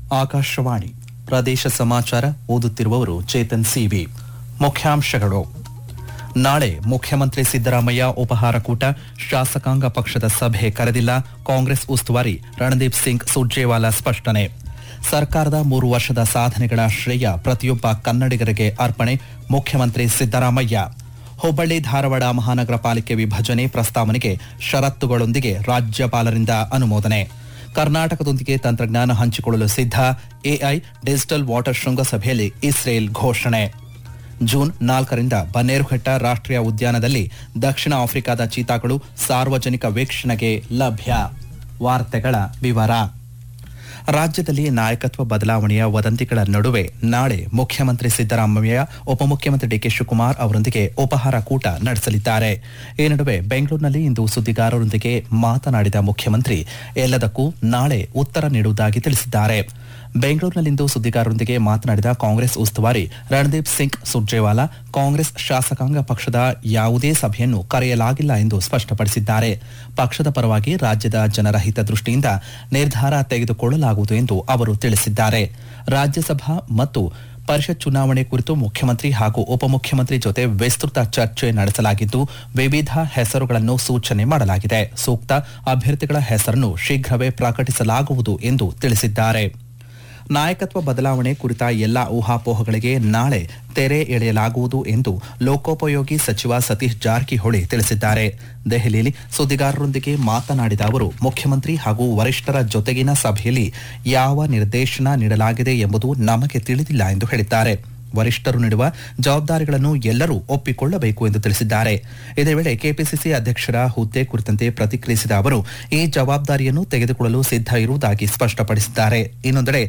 ಆಕಾಶವಾಣಿ ಪ್ರದೇಶ ಸಮಾಚಾರ ಓದುತ್ತಿರುವವರು ಚೇತನ್ ಸಿವಿ ಮುಖ್ಯಾಂಶಗಳು ನಾಳೆ ಮುಖ್ಯಮಂತ್ರಿ ಸಿದ್ದರಾಮಯ್ಯ ಉಪಹಾರ ಕೂಟ ಶಾಸಕಾಂಗ ಪಕ್ಷದ ಸಭೆ ಕರೆದಿಲ್ಲ ಕಾಂಗ್ರೆಸ್ ಉಸ್ತುವಾರಿ ರಣದೀಪ್ ಸಿಂಗ್ ಸುರ್ಜೇವಾಲಾ ಸ್ಪಷ್ಟನೆ ಸರ್ಕಾರದ ಮೂರು ವರ್ಷದ ಸಾಧನೆಗಳ ಶ್ರೇಯ ಪ್ರತಿಯೊಬ್ಬ ಕನ್ನಡಿಗರಿಗೆ ಅರ್ಪಣೆ ಮುಖ್ಯಮಂತ್ರಿ ಸಿದ್ದರಾಮಯ್ಯ ಹುಬ್ಬಳ್ಳಿ ಧಾರವಾಡ ಮಹಾನಗರ ಪಾಲಿಕೆ ವಿಭಜನೆ ಪ್ರಸ್ತಾವನೆಗೆ ಷರತ್ತುಗಳೊಂದಿಗೆ ರಾಜ್ಯಪಾಲರಿಂದ ಅನುಮೋದನೆ ಕರ್ನಾಟಕದೊಂದಿಗೆ ತಂತ್ರಜ್ಞಾನ ಹಂಚಿಕೊಳ್ಳಲು ಸಿದ್ಧ ಎಐ ಡಿಜಿಟಲ್ ವಾಟರ್ ಶೃಂಗಸಭೆಯಲ್ಲಿ ಇಸ್ರೇಲ್ ಘೋಷಣೆ ಜೂನ್ ನಾಲ್ಕರಿಂದ ಬನ್ನೇರುಘಟ್ಟ ರಾಷ್ಟ್ರೀಯ ಉದ್ಯಾನದಲ್ಲಿ ದಕ್ಷಿಣ ಆಫ್ರಿಕಾದ ಚೀತಾಗಳು ಸಾರ್ವಜನಿಕ ವೀಕ್ಷಣೆಗೆ ಲಭ್ಯ ವಾರ್ತೆಗಳ ವಿವರ ರಾಜ್ಯದಲ್ಲಿ ನಾಯಕತ್ವ ಬದಲಾವಣೆಯ ವದಂತಿಗಳ ನಡುವೆ ನಾಳೆ ಮುಖ್ಯಮಂತ್ರಿ ಸಿದ್ದರಾಮಯ್ಯ ಉಪಮುಖ್ಯಮಂತ್ರಿ ಡಿಕೆ ಶಿವಕುಮಾರ್ ಅವರೊಂದಿಗೆ ಉಪಹಾರ ಕೂಟ ನಡೆಸಲಿದ್ದಾರೆ ಈ ನಡುವೆ ಬೆಂಗಳೂರಿನಲ್ಲಿ ಇಂದು ಸುದ್ದಿಗಾರರೊಂದಿಗೆ ಮಾತನಾಡಿದ ಮುಖ್ಯಮಂತ್ರಿ ಎಲ್ಲದಕ್ಕೂ ನಾಳೆ ಉತ್ತರ ನೀಡುವುದಾಗಿ ತಿಳಿಸಿದ್ದಾರೆ ಬೆಂಗಳೂರಿನಲ್ಲಿಂದು ಸುದ್ದಿಗಾರರೊಂದಿಗೆ ಮಾತನಾಡಿದ ಕಾಂಗ್ರೆಸ್ ಉಸ್ತುವಾರಿ ರಣದೀಪ್ ಸಿಂಗ್ ಸುರ್ಜೇವಾಲಾ ಕಾಂಗ್ರೆಸ್ ಶಾಸಕಾಂಗ ಪಕ್ಷದ ಯಾವುದೇ ಸಭೆಯನ್ನು ಕರೆಯಲಾಗಿಲ್ಲ ಎಂದು ಸ್ಪಷ್ಟಪಡಿಸಿದ್ದಾರೆ ಪಕ್ಷದ ಪರವಾಗಿ ರಾಜ್ಯದ ಜನರ ಹಿತದೃಷ್ಟಿಯಿಂದ ನಿರ್ಧಾರ ತೆಗೆದುಕೊಳ್ಳಲಾಗುವುದು ಎಂದು ಅವರು ತಿಳಿಸಿದ್ದಾರೆ ರಾಜ್ಯಸಭಾ ಮತ್ತು ಪರಿಷತ್ ಚುನಾವಣೆ ಕುರಿತು ಮುಖ್ಯಮಂತ್ರಿ ಹಾಗೂ ಉಪಮುಖ್ಯಮಂತ್ರಿ ಜೊತೆ ವಿಸ್ತೃತ ಚರ್ಚೆ ನಡೆಸಲಾಗಿದ್ದು ವಿವಿಧ ಹೆಸರುಗಳನ್ನು ಸೂಚನೆ ಮಾಡಲಾಗಿದೆ ಸೂಕ್ತ ಅಭ್ಯರ್ಥಿಗಳ ಹೆಸರನ್ನು ಶೀಘ್ರವೇ ಪ್ರಕಟಿಸಲಾಗುವುದು ಎಂದು ತಿಳಿಸಿದ್ದಾರೆ ನಾಯಕತ್ವ ಬದಲಾವಣೆ ಕುರಿತ ಎಲ್ಲಾ ಊಹಾಪೋಹಗಳಿಗೆ ನಾಳೆ ತೆರೆ ಎಳೆಯಲಾಗುವುದು ಎಂದು ಲೋಕೋಪಯೋಗಿ ಸಚಿವ ಸತೀಶ್ ಜಾರಕಿಹೊಳಿ ತಿಳಿಸಿದ್ದಾರೆ ದೆಹಲಿಯಲ್ಲಿ ಸುದ್ದಿಗಾರರೊಂದಿಗೆ ಮಾತನಾಡಿದ ಅವರು ಮುಖ್ಯಮಂತ್ರಿ ಹಾಗೂ ವರಿಷ್ಠರ ಜೊತೆಗಿನ ಸಭೆಯಲ್ಲಿ ಯಾವ ನಿರ್ದೇಶನ ನೀಡಲಾಗಿದೆ ಎಂಬುದು ನಮಗೆ ತಿಳಿದಿಲ್ಲ ಎಂದು ಹೇಳಿದ್ದಾರೆ ವರಿಷ್ಠರು ನೀಡುವ ಜವಾಬ್ದಾರಿಗಳನ್ನು ಎಲ್ಲರೂ ಒಪ್ಪಿಕೊಳ್ಳಬೇಕು ಎಂದು ತಿಳಿಸಿದ್ದಾರೆ ಇದೇ ವೇಳೆ ಕೆಪಿಸಿಸಿ ಅಧ್ಯಕ್ಷರ ಹುದ್ದೆ ಕುರಿತಂತೆ ಪ್ರತಿಕ್ರಿಯಿಸಿದ ಅವರು ಈ ಜವಾಬ್ದಾರಿಯನ್ನು ತೆಗೆದುಕೊಳ್ಳಲು ಸಿದ್ಧ ಇರುವುದಾಗಿ ಸ್ಪಷ್ಟಪಡಿಸಿದ್ದಾರೆ ಇನ್ನೊಂದೆಡೆ